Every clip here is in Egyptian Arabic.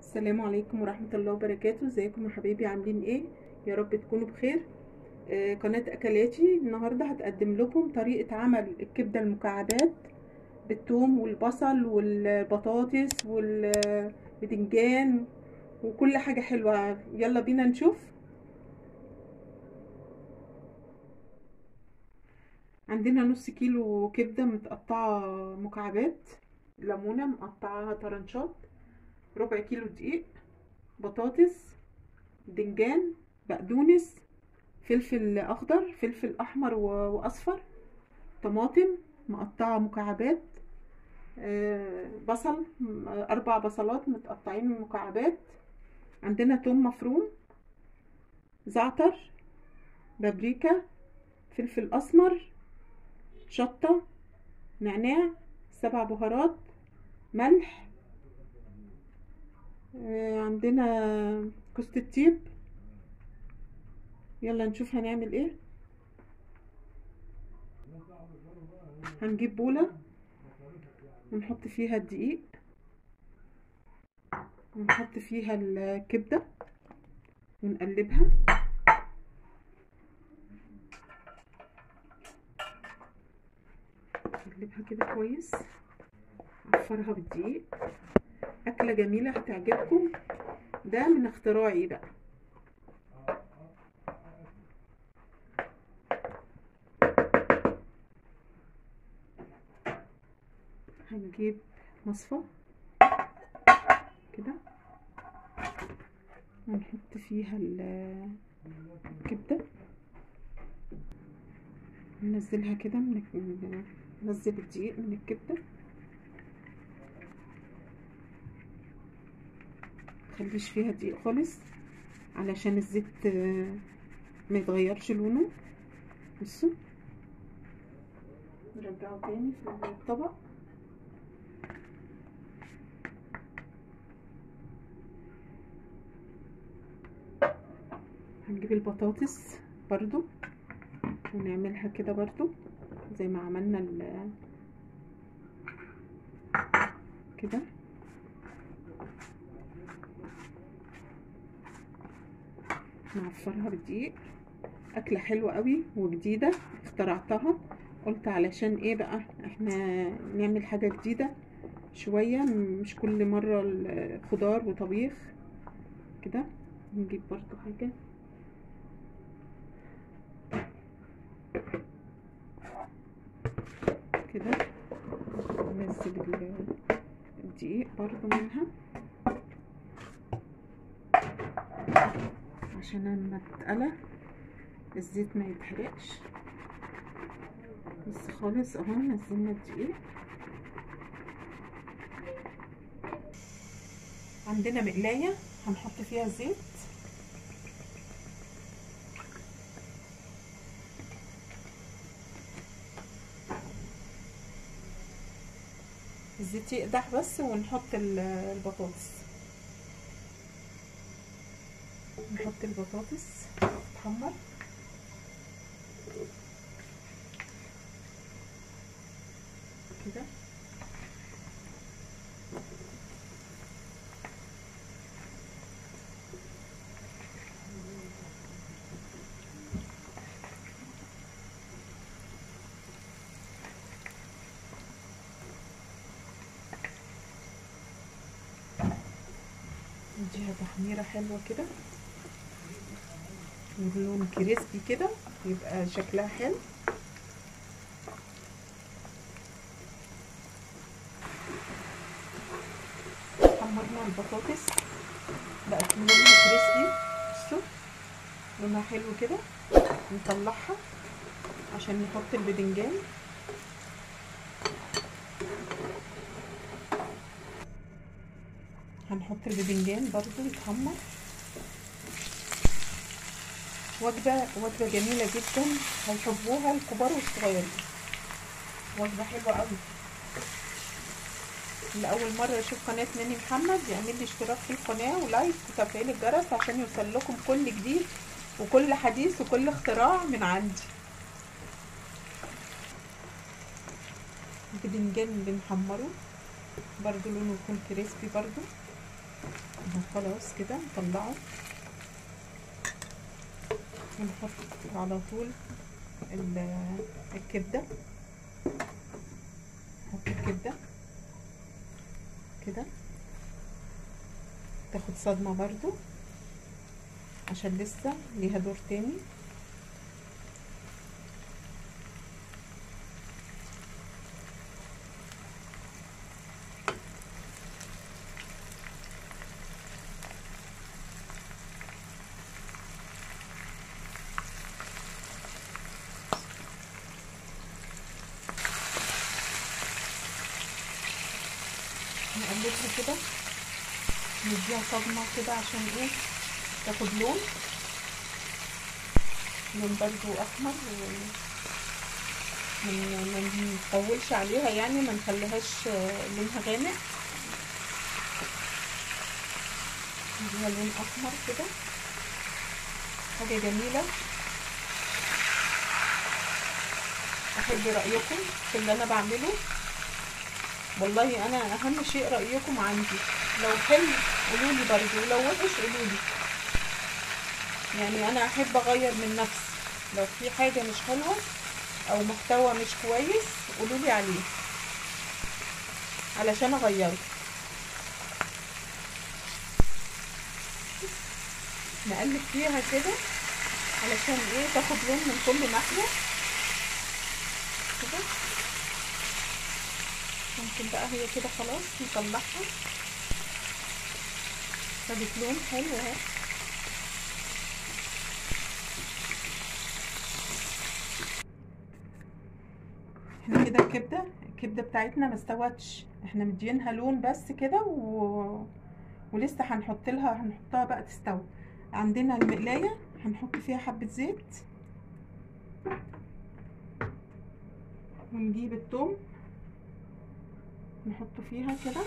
السلام عليكم ورحمة الله وبركاته ازيكم يا حبايبي عاملين ايه يا رب تكونوا بخير آه قناة اكلاتي النهاردة هتقدم لكم طريقة عمل الكبدة المكعبات بالثوم والبصل والبطاطس والبدنجان وكل حاجة حلوة يلا بينا نشوف عندنا نص كيلو كبدة متقطعة مكعبات ليمونة مقطعاها طرنشات ربع كيلو دقيق بطاطس بدنجان بقدونس فلفل اخضر فلفل احمر واصفر طماطم مقطعه مكعبات بصل اربع بصلات متقطعين مكعبات عندنا توم مفروم زعتر بابريكا فلفل اسمر شطه نعناع سبع بهارات ملح عندنا كوسة الطيب يلا نشوف هنعمل ايه هنجيب بولة ونحط فيها الدقيق ونحط فيها الكبدة ونقلبها نقلبها كده كويس نعفرها بالدقيق أكلة جميلة هتعجبكم ده من اختراعي بقى هنجيب مصفى كده ونحط فيها الكبدة ننزلها كده من ننزل الدقيق من الكبده متخليش فيها دقيق خالص علشان الزيت ما يتغيرش لونه بصوا نرجعه تاني في الطبق هنجيب البطاطس برضو ونعملها كده برضو زي ما عملنا ال كده نعفرها بالدقيق اكله حلوه قوي وجديده اخترعتها قلت علشان ايه بقى احنا نعمل حاجه جديده شويه مش كل مره الخضار وطبيخ كده نجيب برضو حاجه كده ننزل الدقيق برضو منها عشان لما تتقلى الزيت ما يتحرقش بس خالص اهو نزلنا الدقيق عندنا مقلاية هنحط فيها زيت الزيت يقدح بس ونحط البطاطس نحط البطاطس تتحمر كده نديها تحميره حلوه كده واللون كريسبي كده يبقى شكلها حلو حمرنا البطاطس بقت لونها كريسبي بصوا لونها حلو كده نطلعها عشان نحط البدنجان هنحط البدنجان برضو يتحمر وجبة وجبة جميلة جدا هيحبوها الكبار والصغيرين وجبة حلوة قوي اللي أول مرة يشوف قناة ناني محمد يعمل لي اشتراك في القناة ولايك وتفعيل الجرس عشان يوصل لكم كل جديد وكل حديث وكل اختراع من عندي البدنجان بنحمره برضو لونه يكون كريسبي برضو اهو خلاص كده نطلعه ونحط على طول الكبده نحط الكبده كده تاخد صدمه برضو عشان لسه ليها دور تاني نقلبها كده نديها صدمة كده عشان ايه تاخد لون لون برضو احمر ما نطولش عليها يعني ما نخليهاش لونها غامق نديها لون احمر كده حاجة جميلة احب رأيكم في اللي انا بعمله والله انا اهم شيء رايكم عندي لو حلو قولوا لي برضه ولو وحش قولوا لي يعني انا احب اغير من نفسي لو في حاجه مش حلوه او محتوى مش كويس قولوا لي عليه علشان اغيره نقلب فيها كده علشان ايه تاخد لون من كل ناحيه كده ممكن بقى هي كده خلاص نطلعها خدت لون حلو اهي احنا كده الكبده الكبده بتاعتنا ما استوتش احنا مدينها لون بس كده و... ولسه هنحط لها هنحطها بقى تستوي عندنا المقلايه هنحط فيها حبه زيت ونجيب الثوم نحطه فيها كده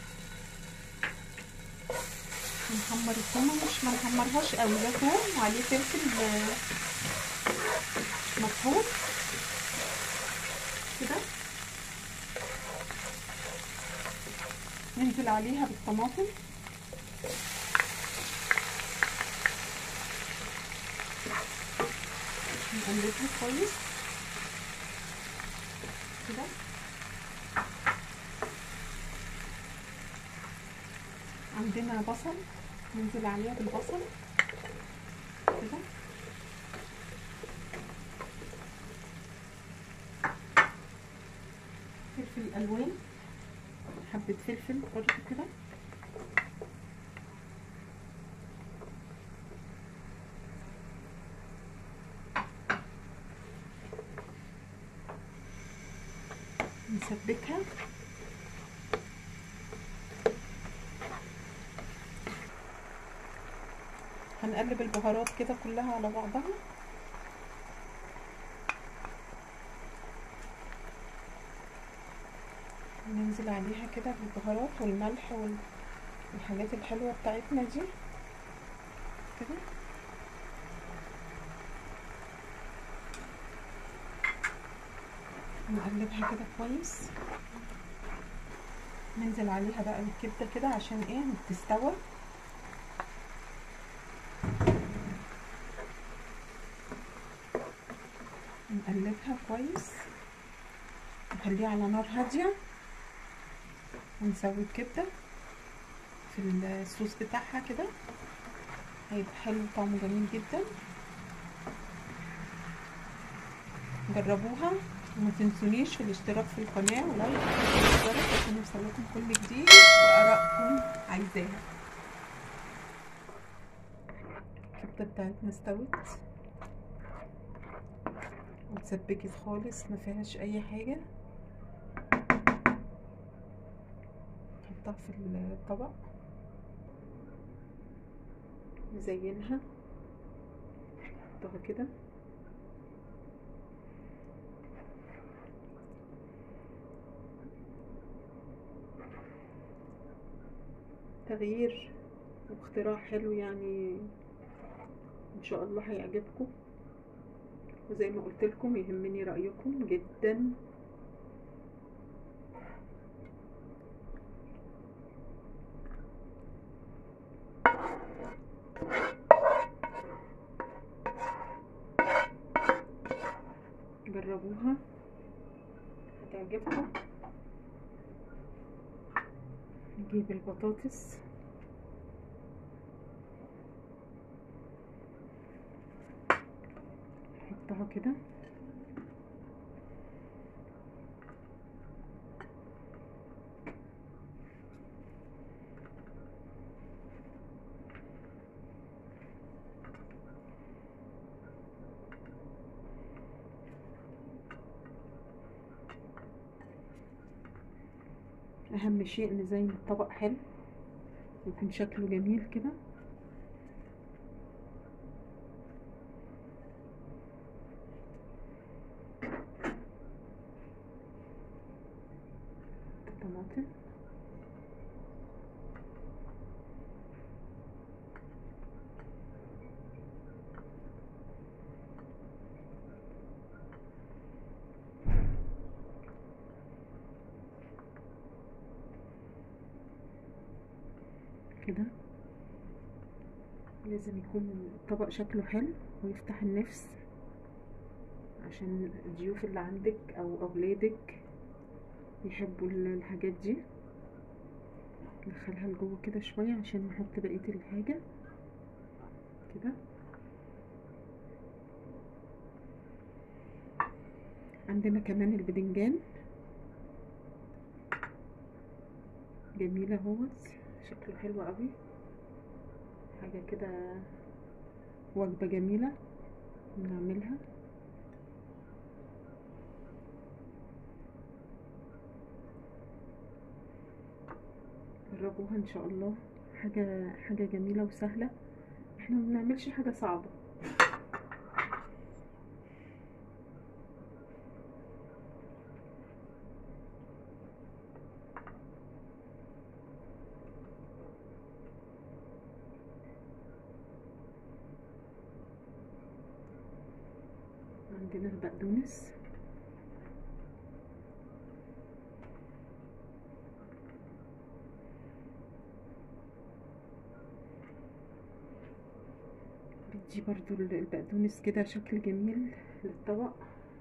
نحمر التومه مش ما نحمرهاش قوي ده توم وعليه فلفل مطحون كده ننزل عليها بالطماطم نقلبها كويس كده عندنا بصل ننزل عليها بالبصل كده فلفل الوان حبه فلفل برضه كده نسبكها هنقلب البهارات كده كلها على بعضها ننزل عليها كده بالبهارات والملح والحاجات الحلوة بتاعتنا دي كده نقلبها كده كويس ننزل عليها بقى بالكبده كده عشان ايه تستوى نقلبها كويس نخليها على نار هاديه ونسوي الكبده في الصوص بتاعها كده هيبقى حلو طعمه جميل جدا جربوها وما تنسونيش في الاشتراك في القناه ولايك واشتراك عشان يوصلكم كل جديد وارائكم عايزاها الكبده بتاعتنا استوت واتسبكت خالص ما فيهاش اي حاجه نحطها في الطبق نزينها نحطها كده تغيير واختراع حلو يعني ان شاء الله هيعجبكم وزي ما قلت لكم يهمني رايكم جدا جربوها هتعجبكم نجيب البطاطس نحطها كده اهم شيء نزين الطبق حلو يكون شكله جميل كده الطماطم كده لازم يكون الطبق شكله حلو ويفتح النفس عشان الضيوف اللي عندك او اولادك يحبوا الحاجات دي ندخلها لجوه كده شويه عشان نحط بقيه الحاجه كده عندنا كمان البدنجان جميله اهوت شكله حلو قوي حاجه كده وجبه جميله نعملها جربوها ان شاء الله حاجه حاجه جميله وسهله احنا ما بنعملش حاجه صعبه عندنا البقدونس بيدي برضو البقدونس كده شكل جميل للطبق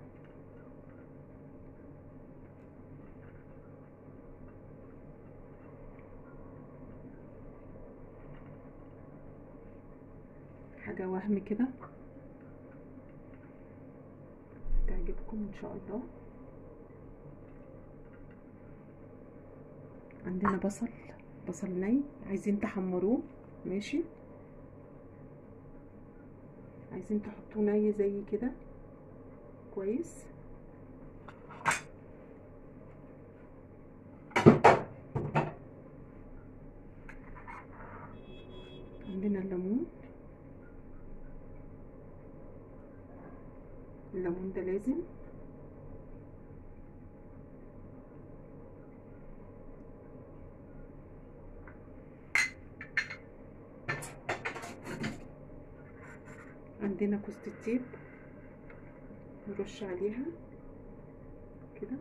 حاجة وهم كده تعجبكم ان شاء الله عندنا بصل بصل ني عايزين تحمروه ماشي عايزين تحطوه ني زي كده كويس عندنا الليمون الليمون ده لازم عندنا كوسة الطيب نرش عليها كده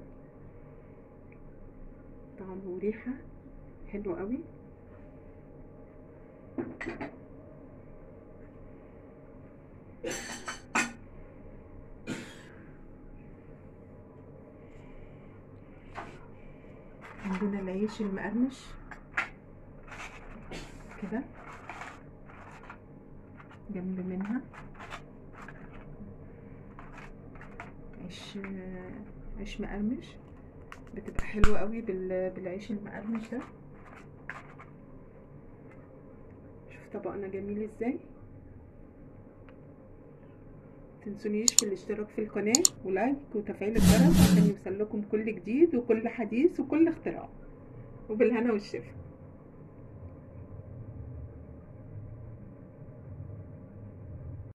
طعم وريحة حلو قوي عندنا العيش المقرمش كده جنب منها عيش عيش مقرمش بتبقى حلوة قوي بالعيش المقرمش ده شوف طبقنا جميل ازاي تنسونيش في الاشتراك في القناة ولايك وتفعيل الجرس عشان يوصل لكم كل جديد وكل حديث وكل اختراع وبالهنا والشفا